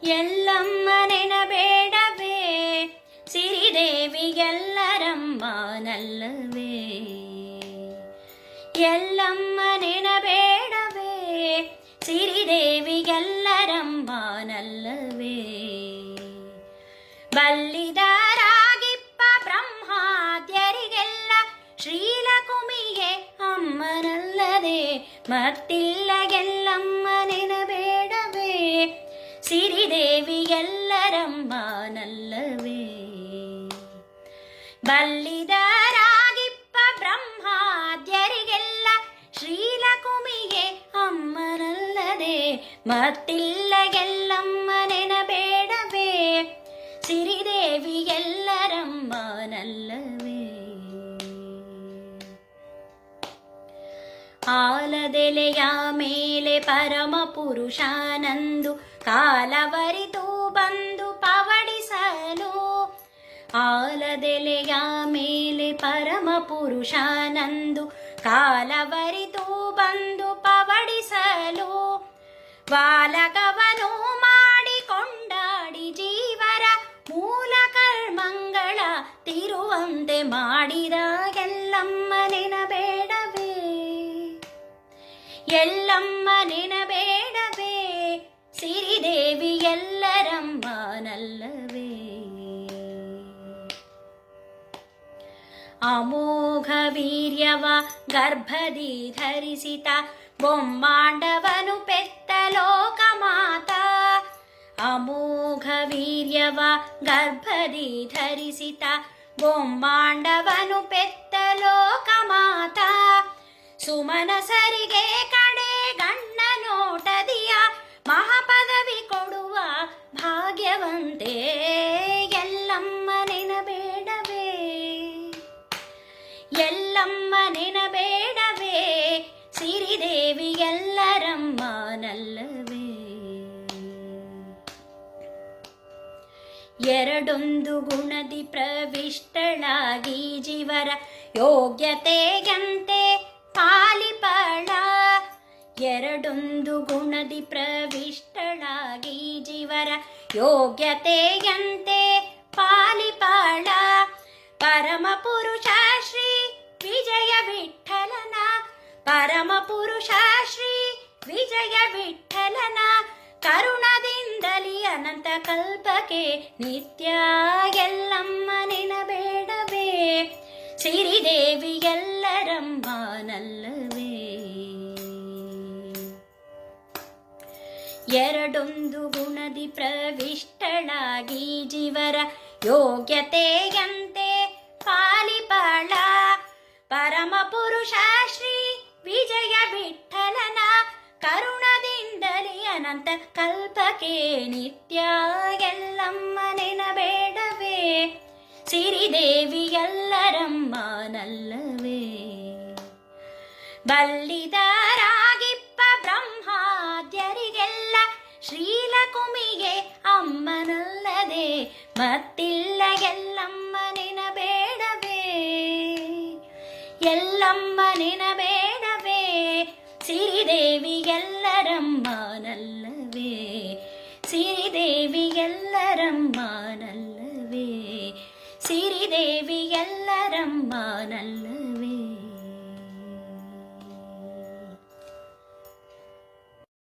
ಎಲ್ಲಮ್ಮ ನೆನಬೇಡವೇ ಸಿರಿದೇವಿಗೆಲ್ಲರಮ್ಮ ನಲ್ಲವೇ ಎಲ್ಲಮ್ಮ ನೆನಬೇಡವೇ ಸಿರಿದೇವಿಗೆಲ್ಲರಮ್ಮ ನಲ್ಲವೇ ಬಲ್ಲಿದರಾಗಿಪ್ಪ ಬ್ರಹ್ಮಾದ್ಯರಿಗೆಲ್ಲ ಶ್ರೀಲಕುಮಿಗೆ ಅಮ್ಮನಲ್ಲದೆ ಮತ್ತಿಲ್ಲ ಗೆಲ್ಲಮ್ಮ ನೆನಬೇಡವೇ ಸಿರಿದೇವಿಗೆಲ್ಲರಮ್ಮ ನಲ್ಲವೇ ಬಲ್ಲಿದರಾಗಿಪ್ಪ ಬ್ರಹ್ಮಾದ್ಯರಿಗೆಲ್ಲ ಶ್ರೀಲಕುಮಿಗೆ ಅಮ್ಮನಲ್ಲದೆ ಮತ್ತಿಲ್ಲ ಗೆಲ್ಲಮ್ಮ ನೆನಬೇಡವೇ ಸಿರಿದೇವಿಗೆಲ್ಲರಮ್ಮ ನಲ್ಲವೇ ಆಲದೆಲೆಯ ಮೇಲೆ ಪರಮ ಪುರುಷಾನಂದು ಕಾಲವರಿತು ಬಂದು ಪವಡಿಸಲು ಆಲದೆಲೆಯ ಮೇಲೆ ಪರಮ ಪುರುಷಾನಂದು ಕಾಲವರಿತು ಬಂದು ಪವಡಿಸಲು ಬಾಲಕವನು ಮಾಡಿಕೊಂಡಾಡಿ ಜೀವರ ಮೂಲ ಕರ್ಮಂಗಳ ತಿರುವಂತೆ ಮಾಡಿದಾಗೆಲ್ಲಮ್ಮ ನೆನಬೇಡವೇ ಎಲ್ಲಮ್ಮ ನೆನಬೇಡವೇ ಸಿರಿದೇವಿ ಎಲ್ಲರಮ್ಮ ನಲ್ಲವೇ ಅಮೋಘ ವೀರ್ಯವ ಗರ್ಭದಿ ಧರಿಸಿತ ಬೊಮ್ಮಾಂಡವನು ಪೆತ್ತ ಲೋಕಮಾತ ಅಮೋಘ ವೀರ್ಯವ ಗರ್ಭದಿ ಧರಿಸಿತ ಬೊಮ್ಮಾಂಡವನು ಪೆತ್ತ ಲೋಕಮಾತ ಸುಮನಸರಿಗೆ ಕಡೆ ಗಣ್ಣ ನೋಟದಿಯ ಮಹಾಪದವಿ ಕೊಡುವ ಭಾಗ್ಯವಂತೆ ಎಲ್ಲಮ್ಮ ನೆನಬೇಡವೇ ಎಲ್ಲಮ್ಮ ನೆನಬೇಡವೇ ಸಿರಿದೇವಿ ಎಲ್ಲರಮ್ಮ ನಲ್ಲವೇ ಎರಡೊಂದು ಗುಣದಿ ಪ್ರವಿಷ್ಟಳಾಗಿ ಜೀವರ ಯೋಗ್ಯತೆಗಂತೆ ಪಾಲಿಪಳ ಎರಡೊಂದು ಗುಣದಿ ಪ್ರವಿಷ್ಟಳಾಗಿ ಜೀವರ ಯೋಗ್ಯತೆಯಂತೆ ಪಾಲಿಪಾಳ ಪರಮ ಪುರುಷ ಶ್ರೀ ವಿಜಯ ವಿಠಲನ ಪರಮ ಪುರುಷ ಶ್ರೀ ವಿಜಯ ವಿಠಲನ ಕರುಣದಿಂದಲಿ ಅನಂತ ಕಲ್ಪಕ್ಕೆ ನಿತ್ಯ ಎಲ್ಲಮ್ಮ ನೆನಬೇಡವೇ ಸಿರಿದೇವಿ ಎಲ್ಲರಮ್ಮ ನಲ್ಲವೇ ಎರಡೊಂದು ಗುಣದಿ ಪ್ರವಿಷ್ಟಳಾಗಿ ಜೀವರ ಯೋಗ್ಯತೆಯಂತೆ ಪಾಲಿಪಾಳ ಪರಮ ಪುರುಷ ಶ್ರೀ ವಿಜಯ ವಿಠಲನ ಕರುಣದಿಂದಲೇ ಅನಂತ ಕಲ್ಪಕ್ಕೆ ನಿತ್ಯ ಎಲ್ಲಮ್ಮ ನೆನಬೇಡವೇ ಸಿರಿದೇವಿ ಎಲ್ಲರಮ್ಮ ನಲ್ಲವೇ ಬಲ್ಲಿದರಾಗಿಪ್ಪ ಬ್ರಹ್ಮಾದ್ಯರಿಗೆಲ್ಲ ಶ್ರೀಲಕುಮಿಗೆ ಅಮ್ಮನಲ್ಲದೆ ಮತ್ತಿಲ್ಲ ಎಲ್ಲಮ್ಮ ನೆನಬೇಡವೇ ಎಲ್ಲಮ್ಮ ನೆನಬೇಡವೇ ಸಿರಿದೇವಿ ಎಲ್ಲರಮ್ಮ ನಲ್ಲವೇ ಸಿರಿದೇವಿ ಎಲ್ಲರಮ್ಮ